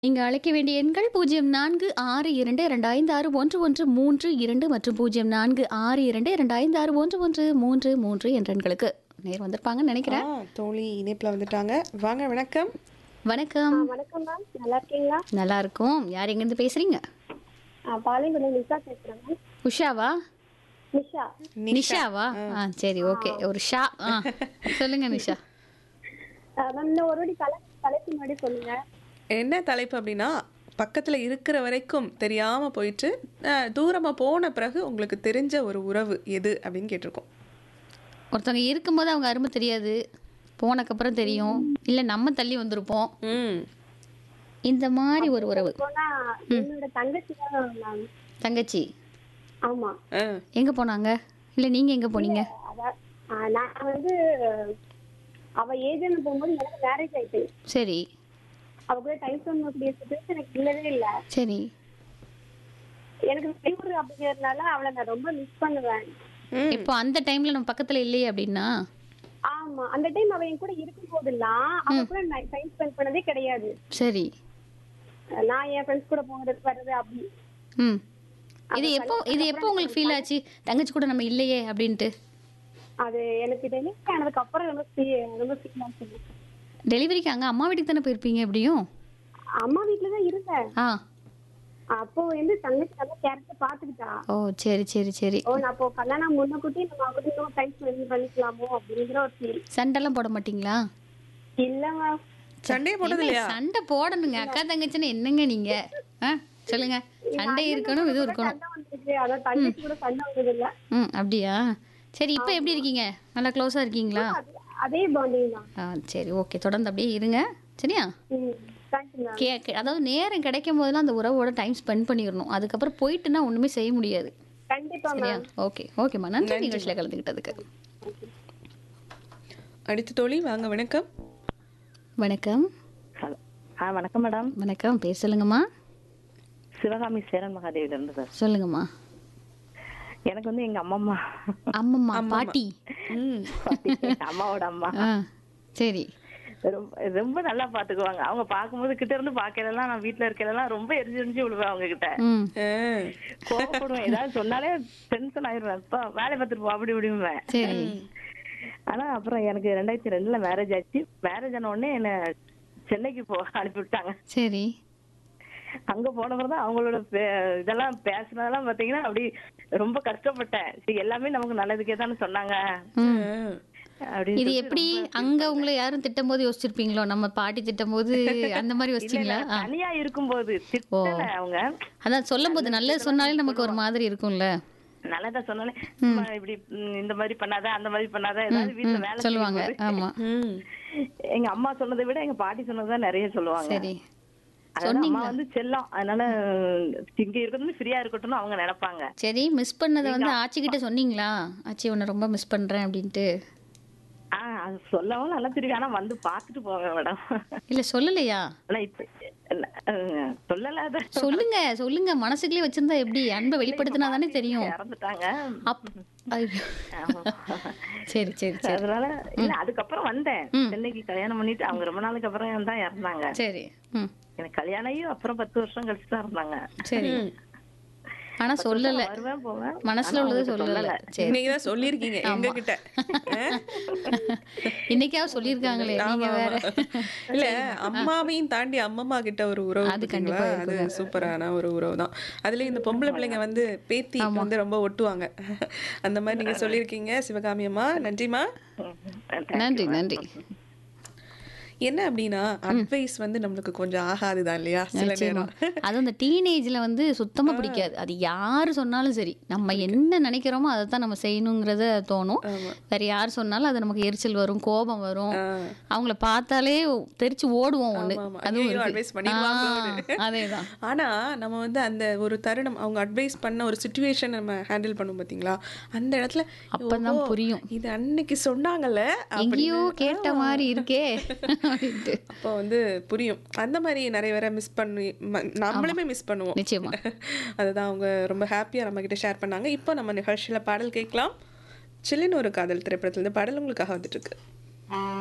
நீங்க அழைக்க வேண்டிய எண்கள் பூஜ்ஜியம் நான்கு ஆறு இரண்டு இரண்டு ஐந்து ஆறு ஒன்று ஒன்று மூன்று இரண்டு மற்றும் பூஜ்ஜியம் நான்கு ஆறு இரண்டு இரண்டு ஐந்து ஆறு ஒன்று ஒன்று மூன்று மூன்று என்ற எண்களுக்கு நேர் வந்திருப்பாங்கன்னு நினைக்கிறேன் ஆ, தோழி இணைப்புல வந்துட்டாங்க வாங்க வணக்கம் வணக்கம் வணக்கம் மேம் நல்லா இருக்கீங்களா நல்லா இருக்கும் யார் எங்கேருந்து பேசுறீங்க ஆ, பாளையங்குளம் நிஷா பேசுறேன் மேம் உஷாவா நிஷா நிஷாவா ஆ சரி ஓகே ஒரு ஷா ஆ சொல்லுங்க நிஷா ஆ, மேம் இன்னும் ஒரு வாட்டி தலை தலைப்பு முன்னாடி சொல்லுங்க என்ன தலைப்பு அப்படின்னா பக்கத்துல இருக்கிற வரைக்கும் தெரியாம போயிட்டு அஹ், தூரமா போன பிறகு உங்களுக்கு தெரிஞ்ச ஒரு உறவு எது அப்படின்னு கேட்டிருக்கோம் ஒருத்தவங்க இருக்கும்போது அவங்க அருமை தெரியாது போனக்கப்புறம் தெரியும் இல்லை நம்ம தள்ளி வந்திருப்போம் ம் இந்த மாதிரி ஒரு உறவு போனா என்னோட தங்கச்சி தான் மேம் தங்கச்சி ஆமா ஆ, எங்கே போனாங்க இல்லை நீங்கள் எங்கே போனீங்க அதான் ஆ, நான் வந்து அவ ஏஜ்னு போகும்போது எனக்கு மேரேஜ் ஆயிட்டு சரி அவ கூட டைம் ஸ்பெண்ட் பண்ணக்கூடிய சுச்சுவேஷன் எனக்கு இல்லவே இல்ல சரி எனக்கு வெளியூர் அப்படிங்கிறதுனால அவளை நான் ரொம்ப மிஸ் பண்ணுவேன் ம் இப்போ அந்த டைம்ல நம்ம பக்கத்துல இல்லையே அப்படின்னா ஆமா அந்த டைம் அவ என் கூட இருக்கும் போதெல்லாம் அவ கூட நான் டைம் ஸ்பெண்ட் பண்ணதே கிடையாது சரி நான் என் ஃப்ரெண்ட்ஸ் கூட போகிறது வர்றது அப்படி ம் இது எப்போ இது எப்போ உங்களுக்கு ஃபீல் ஆச்சு தங்கச்சி கூட நம்ம இல்லையே அப்படின்ட்டு அது எனக்கு டெலிவரி ஆனதுக்கு அப்புறம் ரொம்ப feel- ரொம்ப ஃபீல் ஆச்சு டெலிவரிக்கு அங்கே அம்மா வீட்டுக்கு தானே போயிருப்பீங்க எப்படியும் அம்மா வீட்ல தான் இருந்தேன் ஆ அப்போ வந்து தங்கச்சி நல்லா கேரக்டர் பாத்துக்கிட்டா ஓ சரி சரி சரி ஓ நான் அப்போ கல்யாணம் முன்னக்கூட்டி நம்ம அவகிட்ட இன்னும் டைம் ஸ்பெண்ட் பண்ணிக்கலாமோ அப்படிங்கிற ஒரு ஃபீல் சண்டைலாம் போட மாட்டீங்களா இல்ல மேம் சண்டையே போட்டது இல்ல, இல்லையா சண்டை போடணுங்க அக்கா தங்கச்சின்னு என்னங்க நீங்க ஆ சொல்லுங்க சண்டை இருக்கணும் இது இருக்கணும் சண்டை வந்திருக்கு அதான் தங்கச்சி கூட சண்டை வந்தது இல்ல ம் அப்படியா சரி இப்போ எப்படி இருக்கீங்க நல்லா க்ளோஸாக இருக்கீங்களா அது- அதே பாண்டிங் தான் ஆ சரி ஓகே தொடர்ந்து அப்படியே இருங்க சரியா ம் தேங்க்யூ மேம் கே கே- அதாவது நேரம் கிடைக்கும் போதெல்லாம் அந்த உறவோட டைம் ஸ்பெண்ட் பண்ணிடணும் அதுக்கப்புறம் போயிட்டுனா ஒன்றுமே செய்ய முடியாது கண்டிப்பா சரியா ஓகே ஓகேம்மா நன்றி நிகழ்ச்சியில் கலந்துக்கிட்டதுக்கு அடுத்த தோழி வாங்க வணக்கம் வணக்கம் ஹலோ ஆ வணக்கம் மேடம் வணக்கம் பேர் சொல்லுங்கம்மா சிவகாமி சேரன் மகாதேவில இருந்து சார் சொல்லுங்கம்மா எனக்கு வந்து எங்க அம்மம்மா அம்மம்மா பாட்டி ம் அம்மாவோட அம்மா ஆ சரி ரொம்ப ரொம்ப நல்லா பாத்துக்குவாங்க அவங்க பார்க்கும்போது கிட்ட இருந்து பாக்கலாம் நான் வீட்டுல இருக்கலாம் ரொம்ப எரிஞ்சு எரிஞ்சு விழுவேன் அவங்க கிட்ட ம் ஆ, கோவப்படுவேன் ஏதாவது சொன்னாலே டென்ஷன் ஆயிடுவேன் இப்ப வேலை பார்த்துட்டு போ அப்படி இப்படிம்பேன் சரி ஆனா அப்புறம் எனக்கு ரெண்டாயிரத்தி ரெண்டுல மேரேஜ் ஆச்சு மேரேஜ் ஆன உடனே என்ன சென்னைக்கு போ அனுப்பி விட்டாங்க சரி அங்க போனப்பறம் அவங்களோட பே- இதெல்லாம் பேசுனதெல்லாம் பாத்தீங்கன்னா அப்படி ரொம்ப கஷ்டப்பட்டேன் சரி எல்லாமே நமக்கு நல்லதுக்கே தானே சொன்னாங்க ம் அப்படின்னு இது சொல்லிட்டு எப்படி அங்க உங்களை யாரும் திட்டும் போது யோசிச்சிருப்பீங்களோ நம்ம பாட்டி திட்டும் போது அந்த மாதிரி யோசிச்சிங்களா ஆ. தனியா இருக்கும்போது திட்டல அவங்க அதான் சொல்லும் போது நல்லது சொன்னாலே நமக்கு ஒரு மாதிரி இருக்கும்ல நல்லதா சொன்னாலே சும்மா இப்படி ம், இந்த மாதிரி பண்ணாத அந்த மாதிரி பண்ணாத ஏதாவது வீட்டுல ம், வேலை சொல்லுவாங்க செய்யும்போது, ஆமா ம் எங்க அம்மா சொன்னதை விட எங்க பாட்டி சொன்னதுதான் நிறைய சொல்லுவாங்க சரி அதனால அம்மா வந்து செல்லம் அதனால இங்க இருக்கிறது ஃப்ரீயா இருக்கட்டும்னு அவங்க நினைப்பாங்க சரி மிஸ் பண்ணதை வந்து ஆச்சி கிட்ட சொன்னீங்களா ஆச்சி உன்னை ரொம்ப மிஸ் பண்றேன் அப்படின்ட்டு ஆஹ் அது சொல்லவும் நல்லா தெரியும் ஆனா வந்து பாத்துட்டு போவேன் மேடம் இல்ல சொல்லலையா ஆனா இப்ப அஹ், சொல்லல அத சொல்லுங்க சொல்லுங்க மனசுக்குள்ளே வச்சிருந்தா எப்படி அன்பை வெளிப்படுத்தினா தானே தெரியும் இறந்துட்டாங்க அப் ஐயோ. ஆமா. சரி சரி சரி அதனால இல்ல அதுக்கப்புறம் வந்தேன் சென்னைக்கு கல்யாணம் பண்ணிட்டு அவங்க ரொம்ப நாளுக்கு அப்புறம் தான் இறந்தாங்க சரி ம் எனக்கு கல்யாணம் ஆகி அப்புறம் பத்து வருஷம் கழிச்சு தான் இருந்தாங்க சரி ஆனா சொல்லல வருவேன் போவேன் மனசுல ஆனா உள்ளது அவங்களுக்கு சொல்லல சரி இன்னைக்கு தான் சொல்லியிருக்கீங்க எங்க கிட்ட இன்னைக்காவது சொல்லியிருக்காங்களே நீங்க வேற இல்ல அம்மாவையும் தாண்டி அம்மம்மா கிட்ட ஒரு உறவு அது பாத்தீங்களா? கண்டிப்பா அது சூப்பரான ஒரு உறவு தான் அதுலயும் இந்த பொம்பளை பிள்ளைங்க வந்து பேத்தி வந்து ரொம்ப ஒட்டுவாங்க அந்த மாதிரி நீங்க சொல்லியிருக்கீங்க சிவகாமி அம்மா நன்றிமா நன்றி நன்றி என்ன அப்படின்னா அட்வைஸ் வந்து நம்மளுக்கு கொஞ்சம் ஆகாதுதான் இல்லையா சில நிச்சயமா நேரம் அது அந்த டீனேஜ்ல வந்து சுத்தமா பிடிக்காது அது யாரு சொன்னாலும் சரி நம்ம என்ன நினைக்கிறோமோ அதை தான் நம்ம செய்யணுங்கிறத தோணும் வேற யார் சொன்னாலும் அது நமக்கு எரிச்சல் வரும் கோபம் வரும் அவங்கள பார்த்தாலே தெரிச்சு ஓடுவோம் ஒண்ணு ஆமா, ஆமா. அதுவும் ஐயையோ, இருக்கு. advice பண்ணிடுவாங்களோன்னு. ஆ, அதேதான் ஆனா நம்ம வந்து அந்த ஒரு தருணம் அவங்க அட்வைஸ் பண்ண ஒரு சுச்சுவேஷன் நம்ம ஹேண்டில் பண்ணும் பாத்தீங்களா அந்த இடத்துல அப்பதான் ஓஹோ, புரியும். இது அன்னைக்கு சொன்னாங்கல்ல எங்கேயோ கேட்ட மாதிரி இருக்கே அப்படின்ட்டு அப்போ வந்து புரியும் அந்த மாதிரி நிறைய பேரை மிஸ் பண்ணி ம- நம்மளுமே மிஸ் பண்ணுவோம் நிச்சயமா அதுதான் அவங்க ரொம்ப ஹாப்பியா நம்ம கிட்ட ஷேர் பண்ணாங்க இப்போ நம்ம நிகழ்ச்சியில பாடல் கேட்கலாம் சில்லுன்னு ஒரு காதல் திரைப்படத்துல இருந்து பாடல் உங்களுக்காக வந்துட்டு இருக்கு